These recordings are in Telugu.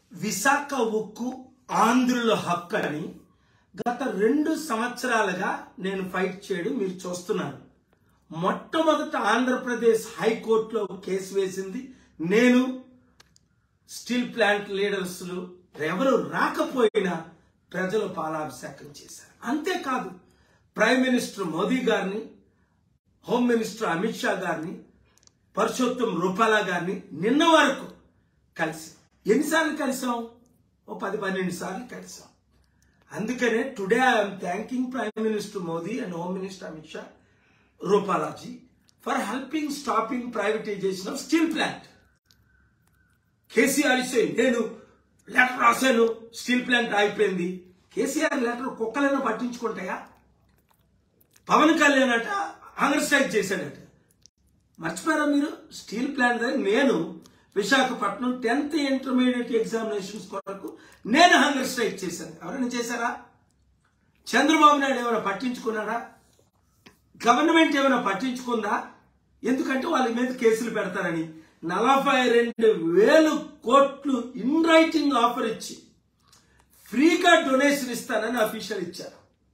విశాఖ ఉక్కు ఆంధ్రుల హక్కు అని గత రెండు సంవత్సరాలుగా నేను ఫైట్ చేయడం మీరు చూస్తున్నారు మొట్టమొదట ఆంధ్రప్రదేశ్ హైకోర్టులో కేసు వేసింది నేను స్టీల్ ప్లాంట్ లీడర్స్లు ఎవరు రాకపోయినా ప్రజలు పాలాభిషేకం చేశారు అంతేకాదు ప్రైమ్ మినిస్టర్ మోదీ గారిని హోమ్ మినిస్టర్ అమిత్ షా గారిని పరుషోత్తం రూపాలా గారిని నిన్న వరకు కలిసి ఎన్నిసార్లు కలిసాం ఓ పది పన్నెండు సార్లు కలిసాం అందుకనే today I'm thanking prime minister Modi and home minister Amit Shah Rupala ji for helping stopping privatization of steel plant KCR ఇస్తే నేను లెటర్ రాశాను స్టీల్ ప్లాంట్ అయిపోయింది కేసీఆర్ లెటర్ కుక్కలైనా పట్టించుకుంటాయా పవన్ కళ్యాణ్ అట హంగర్ స్ట్రైక్ చేశాడట మర్చిపోయారా మీరు స్టీల్ ప్లాంట్ దగ్గర నేను విశాఖపట్నం టెన్త్ ఇంటర్మీడియట్ ఎగ్జామినేషన్స్ కొరకు నేను హంగర్ స్ట్రైక్ చేశాను ఎవరైనా చేశారా చంద్రబాబు నాయుడు ఏమైనా పట్టించుకున్నాడా గవర్నమెంట్ ఏమైనా పట్టించుకుందా ఎందుకంటే వాళ్ళ మీద కేసులు పెడతారని నలభై రెండు వేలు కోట్లు ఇన్ రైటింగ్ ఆఫర్ ఇచ్చి ఫ్రీగా డొనేషన్ ఇస్తానని అఫీషియల్ ఇచ్చారు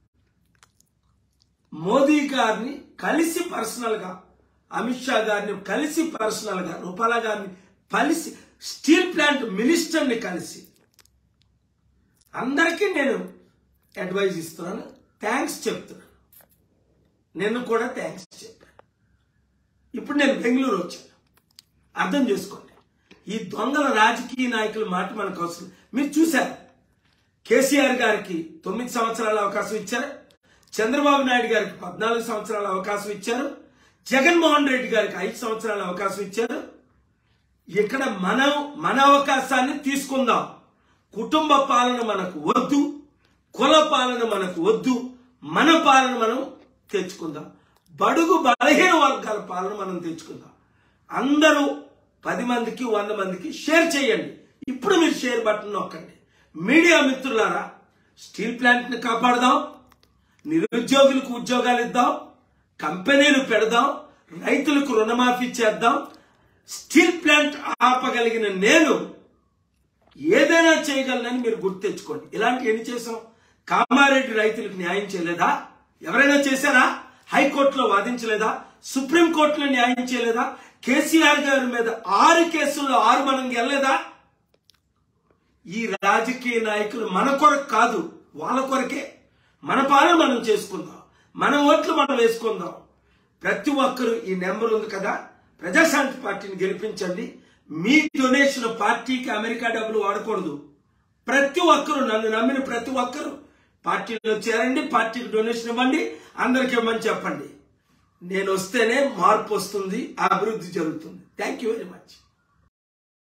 మోదీ గారిని కలిసి పర్సనల్ గా అమిత్ షా గారిని కలిసి పర్సనల్ గా రూపాలా గారిని కలిసి స్టీల్ ప్లాంట్ మినిస్టర్ ని కలిసి అందరికీ నేను అడ్వైజ్ ఇస్తున్నాను థ్యాంక్స్ చెప్తున్నాను నేను కూడా థ్యాంక్స్ చెప్పాను ఇప్పుడు నేను బెంగళూరు వచ్చాను అర్థం చేసుకోండి ఈ దొంగల రాజకీయ నాయకుల మాట మనకు అవసరం మీరు చూశారు కేసీఆర్ గారికి తొమ్మిది సంవత్సరాల అవకాశం ఇచ్చారు చంద్రబాబు నాయుడు గారికి పద్నాలుగు సంవత్సరాల అవకాశం ఇచ్చారు జగన్మోహన్ రెడ్డి గారికి ఐదు సంవత్సరాల అవకాశం ఇచ్చారు ఇక్కడ మనం మన అవకాశాన్ని తీసుకుందాం కుటుంబ పాలన మనకు వద్దు కుల పాలన మనకు వద్దు మన పాలన మనం తెచ్చుకుందాం బడుగు బలహీన వర్గాల పాలన మనం తెచ్చుకుందాం అందరూ పది మందికి వంద మందికి షేర్ చేయండి ఇప్పుడు మీరు షేర్ బటన్ నొక్కండి మీడియా మిత్రులారా స్టీల్ ప్లాంట్ ని కాపాడదాం నిరుద్యోగులకు ఉద్యోగాలు ఇద్దాం కంపెనీలు పెడదాం రైతులకు రుణమాఫీ చేద్దాం స్టీల్ ప్లాంట్ ఆపగలిగిన నేను ఏదైనా చేయగలనని మీరు గుర్తు తెచ్చుకోండి ఇలాంటి ఎన్ని చేసాం కామారెడ్డి రైతులకు న్యాయం చేయలేదా ఎవరైనా చేశారా హైకోర్టులో వాదించలేదా సుప్రీంకోర్టులో న్యాయం చేయలేదా కేసీఆర్ గారి మీద ఆరు కేసుల్లో ఆరు మనం గెలలేదా ఈ రాజకీయ నాయకులు మన కొరకు కాదు వాళ్ళ కొరకే మన పాలన మనం చేసుకుందాం మన ఓట్లు మనం వేసుకుందాం ప్రతి ఒక్కరు ఈ నెంబర్ ఉంది కదా ప్రజాశాంతి పార్టీని గెలిపించండి మీ డొనేషన్ పార్టీకి అమెరికా డబ్బులు వాడకూడదు ప్రతి ఒక్కరు నన్ను నమ్మిన ప్రతి ఒక్కరు పార్టీలో చేరండి పార్టీకి డొనేషన్ ఇవ్వండి అందరికి ఇవ్వమని చెప్పండి నేను వస్తేనే మార్పు వస్తుంది అభివృద్ధి జరుగుతుంది థ్యాంక్ యూ వెరీ మచ్